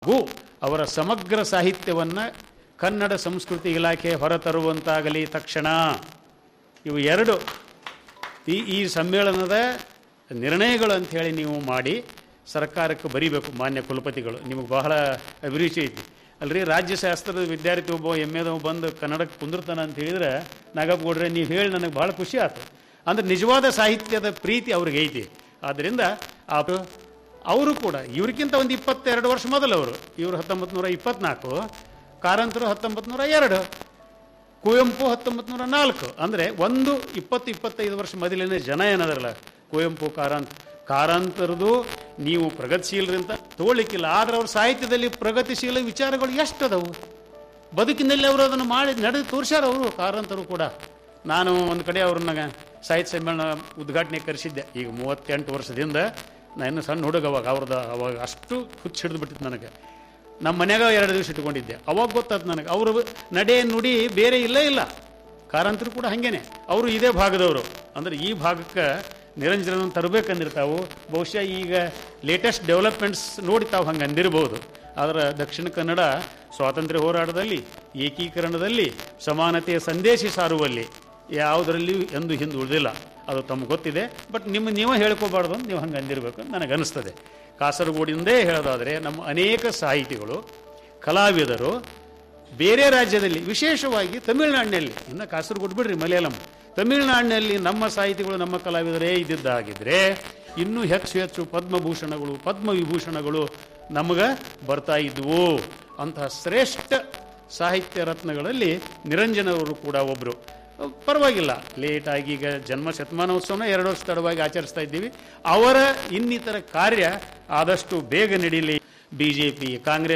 ಹಾಗೂ ಅವರ ಸಮಗ್ರ ಸಾಹಿತ್ಯವನ್ನು ಕನ್ನಡ ಸಂಸ್ಕೃತಿ ಇಲಾಖೆ ಹೊರತರುವಂತಾಗಲಿ ತಕ್ಷಣ ಇವು ಎರಡು ಈ ಈ ಸಮ್ಮೇಳನದ ನಿರ್ಣಯಗಳು ಅಂತ ಹೇಳಿ ನೀವು ಮಾಡಿ ಸರ್ಕಾರಕ್ಕೆ ಬರೀಬೇಕು ಮಾನ್ಯ ಕುಲಪತಿಗಳು ನಿಮಗೆ ಬಹಳ ಅಭಿರುಚಿ ಐತಿ ಅಲ್ರಿ ರಾಜ್ಯಶಾಸ್ತ್ರದ ವಿದ್ಯಾರ್ಥಿ ಒಬ್ಬ ಎಮ್ ಎದವ ಬಂದು ಕನ್ನಡಕ್ಕೆ ಕುಂದಿರ್ತಾನ ಅಂತ ಹೇಳಿದ್ರೆ ನಾಗಪ್ಪ ಗೌಡ್ರೆ ನೀವು ಹೇಳಿ ನನಗೆ ಭಾಳ ಖುಷಿ ಆಯ್ತು ಅಂದ್ರೆ ನಿಜವಾದ ಸಾಹಿತ್ಯದ ಪ್ರೀತಿ ಅವ್ರಿಗೆ ಐತಿ ಆದ್ದರಿಂದ ಆ ಅವರು ಕೂಡ ಇವ್ರಿಗಿಂತ ಒಂದು ಇಪ್ಪತ್ತೆರಡು ವರ್ಷ ಮೊದಲು ಅವರು ಇವರು ಹತ್ತೊಂಬತ್ತು ನೂರ ಇಪ್ಪತ್ನಾಲ್ಕು ಕಾರಂತರು ಹತ್ತೊಂಬತ್ತು ನೂರ ಎರಡು ಕುವೆಂಪು ಹತ್ತೊಂಬತ್ತು ನೂರ ನಾಲ್ಕು ಅಂದರೆ ಒಂದು ಇಪ್ಪತ್ತು ಇಪ್ಪತ್ತೈದು ವರ್ಷ ಮೊದಲಿನ ಜನ ಏನದರಲ್ಲ ಕುವೆಂಪು ಕಾರಂತ್ ಕಾರಂತರದು ನೀವು ಪ್ರಗತಿಶೀಲರಿಂದ ತೋಳಿಕ್ಕಿಲ್ಲ ಆದ್ರೆ ಅವ್ರ ಸಾಹಿತ್ಯದಲ್ಲಿ ಪ್ರಗತಿಶೀಲ ವಿಚಾರಗಳು ಎಷ್ಟದವು ಬದುಕಿನಲ್ಲಿ ಅವರು ಅದನ್ನು ಮಾಡಿ ನಡೆದು ತೋರಿಸ್ಯಾರ ಅವರು ಕಾರಂತರು ಕೂಡ ನಾನು ಒಂದು ಕಡೆ ಅವ್ರನ್ನ ಸಾಹಿತ್ಯ ಸಮ್ಮೇಳನ ಉದ್ಘಾಟನೆ ಕರೆಸಿದ್ದೆ ಈಗ ಮೂವತ್ತೆಂಟು ವರ್ಷದಿಂದ ನಾನು ಇನ್ನೂ ಸಣ್ಣ ಹುಡುಗ ಅವಾಗ ಅವ್ರದ್ದು ಅವಾಗ ಅಷ್ಟು ಹುಚ್ಚು ಹಿಡಿದು ಬಿಟ್ಟಿತ್ತು ನನಗೆ ನಮ್ಮ ಮನ್ಯಾಗ ಎರಡು ದಿವಸ ಇಟ್ಕೊಂಡಿದ್ದೆ ಅವಾಗ ಗೊತ್ತಾಯ್ತು ನನಗೆ ಅವರು ನಡೆ ನುಡಿ ಬೇರೆ ಇಲ್ಲೇ ಇಲ್ಲ ಕಾರಂತರು ಕೂಡ ಹಾಗೇನೆ ಅವರು ಇದೇ ಭಾಗದವರು ಅಂದ್ರೆ ಈ ಭಾಗಕ್ಕೆ ನಿರಂಜನ ತರಬೇಕಂದಿರ್ತಾವು ಬಹುಶಃ ಈಗ ಲೇಟೆಸ್ಟ್ ಡೆವಲಪ್ಮೆಂಟ್ಸ್ ನೋಡಿ ತಾವು ಹಂಗೆ ಅಂದಿರಬಹುದು ಆದರೆ ದಕ್ಷಿಣ ಕನ್ನಡ ಸ್ವಾತಂತ್ರ್ಯ ಹೋರಾಟದಲ್ಲಿ ಏಕೀಕರಣದಲ್ಲಿ ಸಮಾನತೆಯ ಸಂದೇಶ ಸಾರುವಲ್ಲಿ ಯಾವುದರಲ್ಲಿಯೂ ಎಂದು ಹಿಂದೆ ಉಳಿದಿಲ್ಲ ಅದು ತಮಗೆ ಗೊತ್ತಿದೆ ಬಟ್ ನಿಮ್ಮ ನೀವು ಹೇಳ್ಕೋಬಾರ್ದು ಅಂತ ನೀವು ಹಂಗೆ ಅಂದಿರಬೇಕು ಅಂತ ನನಗೆ ಅನಿಸ್ತದೆ ಕಾಸರಗೋಡಿಂದೇ ಹೇಳೋದಾದರೆ ನಮ್ಮ ಅನೇಕ ಸಾಹಿತಿಗಳು ಕಲಾವಿದರು ಬೇರೆ ರಾಜ್ಯದಲ್ಲಿ ವಿಶೇಷವಾಗಿ ತಮಿಳುನಾಡಿನಲ್ಲಿ ಇನ್ನು ಕಾಸರಗೋಡು ಬಿಡ್ರಿ ಮಲಯಾಳಂ ತಮಿಳುನಾಡಿನಲ್ಲಿ ನಮ್ಮ ಸಾಹಿತಿಗಳು ನಮ್ಮ ಕಲಾವಿದರೇ ಇದ್ದಿದ್ದಾಗಿದ್ರೆ ಇನ್ನೂ ಹೆಚ್ಚು ಹೆಚ್ಚು ಪದ್ಮಭೂಷಣಗಳು ಪದ್ಮವಿಭೂಷಣಗಳು ನಮಗೆ ಬರ್ತಾ ಇದ್ವು ಅಂತಹ ಶ್ರೇಷ್ಠ ಸಾಹಿತ್ಯ ರತ್ನಗಳಲ್ಲಿ ನಿರಂಜನವರು ಕೂಡ ಒಬ್ಬರು ಪರವಾಗಿಲ್ಲ ಲೇಟಾಗಿ ಈಗ ಜನ್ಮ ಶತಮಾನೋತ್ಸವನ ಎರಡು ವರ್ಷ ತಡವಾಗಿ ಆಚರಿಸ್ತಾ ಇದ್ದೀವಿ ಅವರ ಇನ್ನಿತರ ಕಾರ್ಯ ಆದಷ್ಟು ಬೇಗ ನಡೀಲಿ ಬಿ ಜೆ ಪಿ ಕಾಂಗ್ರೆಸ್